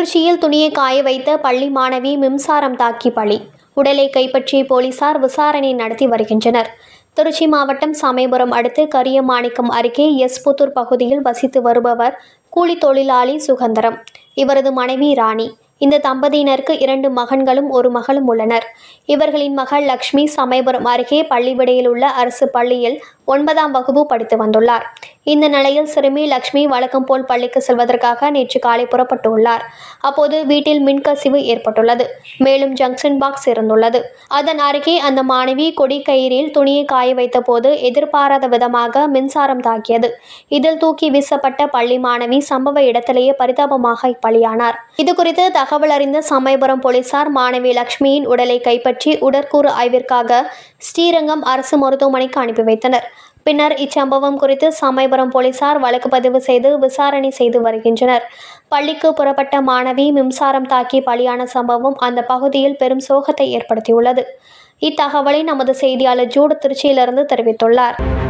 திருச்சியில் துணியை காய வைத்த பள்ளி மாணவி மின்சாரம் தாக்கி பலி உடலை கைப்பற்றிய போலீசார் விசாரணை நடத்தி வருகின்றனர் திருச்சி மாவட்டம் சமயபுரம் அடுத்து கரியமாணிக்கம் அருகே எஸ் புத்தூர் பகுதியில் வசித்து வருபவர் கூலி தொழிலாளி சுகந்தரம் இவரது மனைவி ராணி இந்த தம்பதியினருக்கு இரண்டு மகன்களும் ஒரு மகளும் உள்ளனர் இவர்களின் மகள் லக்ஷ்மி சமயபுரம் அருகே பள்ளிவிடையில் உள்ள அரசு பள்ளியில் ஒன்பதாம் வகுப்பு படித்து வந்துள்ளார் இந்த நிலையில் சிறுமி லக்ஷ்மி வழக்கம் போல் பள்ளிக்கு செல்வதற்காக நேற்று காலை புறப்பட்டுள்ளார் அப்போது வீட்டில் மின்கசிவு ஏற்பட்டுள்ளது மேலும் ஜங்ஷன் பாக்ஸ் இருந்துள்ளது அதன் அருகே அந்த மாணவி கொடி கயிறில் துணியை காய வைத்த போது எதிர்பாராத விதமாக மின்சாரம் தாக்கியது இதில் தூக்கி வீசப்பட்ட பள்ளி மாணவி சம்பவ இடத்திலேயே பரிதாபமாக பலியானார் இதுகுறித்து தகவல் அறிந்த சமயபுரம் போலீசார் மாணவி லக்ஷ்மியின் உடலை கைப்பற்றி உடற்கூறு ஆய்விற்காக ஸ்ரீரங்கம் அரசு மருத்துவமனைக்கு அனுப்பி வைத்தனர் பின்னர் இச்சம்பவம் குறித்து சமயபுரம் போலீசார் வழக்கு பதிவு செய்து விசாரணை செய்து வருகின்றனர் பள்ளிக்கு புறப்பட்ட மாணவி மின்சாரம் தாக்கி பலியான சம்பவம் அந்த பகுதியில் பெரும் சோகத்தை ஏற்படுத்தியுள்ளது இத்தகவலை நமது செய்தியாளர் ஜூட் திருச்சியிலிருந்து தெரிவித்துள்ளார்